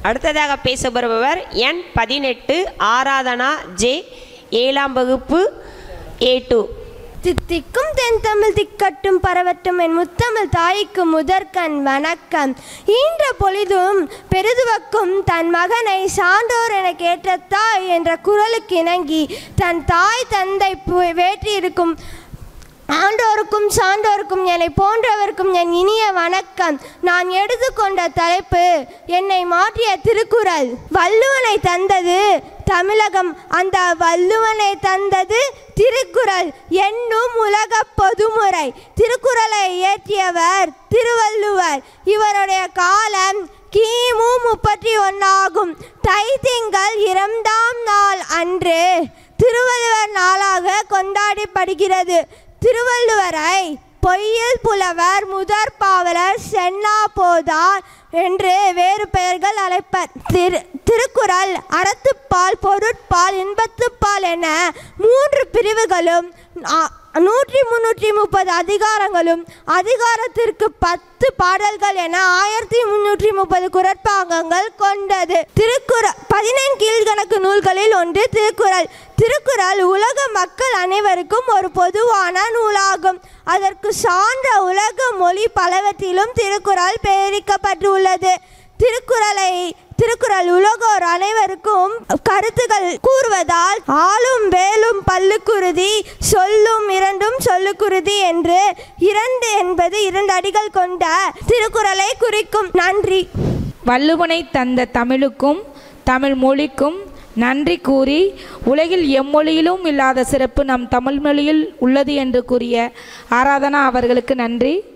அடுத்ததாக பேச வருபவர் எண் பதினெட்டு ஆராதனா ஜே ஏழாம் வகுப்பு ஏ டூ தித்திக்கும் தென் தமிழ் திக்கட்டும் பரவட்டும் என் முத்தமிழ் தாய்க்கு முதற்கண் வணக்கம் ஈன்ற பொழுதும் பெருதுவக்கும் தன் மகனை சான்றோர் என கேட்ட தாய் என்ற குரலுக்கு இணங்கி தன் தாய் தந்தை பு- வேற்றியிருக்கும் ஆண்டோருக்கும் சான்றோருக்கும் என்னை போன்றவருக்கும் என் இனிய வணக்கம் நான் எடுத்துக்கொண்ட தலைப்பு என்னை மாற்றிய திருக்குறள் வள்ளுவனை தந்தது தமிழகம் அந்த வள்ளுவனை தந்தது திருக்குறள் என்னும் உலக பொதுமுறை திருக்குறளை இயற்றியவர் திருவள்ளுவர் இவருடைய காலம் கிமு முப்பத்தி ஒன்னாகும் தை திங்கள் இரண்டாம் நாள் அன்று திருவள்ளுவர் நாளாக கொண்டாடப்படுகிறது திருவள்ளுவரை பொய்யில் புலவர் முதற் பாவலர் சென்னா போதார் என்று வேறு பெயர்கள் அழைப்பர் திரு திருக்குறள் அறத்துப்பால் பொருட்பால் இன்பத்துப்பால் என மூன்று பிரிவுகளும் ஆ- நூற்றி முன்னூற்றி முப்பது அதிகாரங்களும் அதிகாரத்திற்கு பத்து பாடல்கள் என ஆயிரத்தி முன்னூற்றி முப்பது குரட்பாகங்கள் கொண்டது திருக்குறள் பதினெண் கீழ்கணக்கு நூல்களில் ஒன்று திருக்குறள் திருக்குறள் உலக மக்கள் அனைவருக்கும் ஒரு பொதுவான நூலாகும் அதற்கு சான்ற உலக மொழி பலவற்றிலும் திருக்குறள் பெயரிக்கப்பட்டுள்ளது திருக்குறளை திருக்குறள் உலகோர் அனைவருக்கும் கருத்துகள் கூறுவதால் ஆளும் வேலும் பல்லுக்குருதி சொல்லும் இரண்டும் சொல்லுக்குருதி என்று இரண்டு என்பது இரண்டு அடிகள் கொண்ட திருக்குறளை குறிக்கும் நன்றி வள்ளுவனை தந்த தமிழுக்கும் தமிழ் மொழிக்கும் நன்றி கூறி உலகில் எம்மொழியிலும் இல்லாத சிறப்பு நம் தமிழ் மொழியில் உள்ளது என்று கூறிய ஆராதனா அவர்களுக்கு நன்றி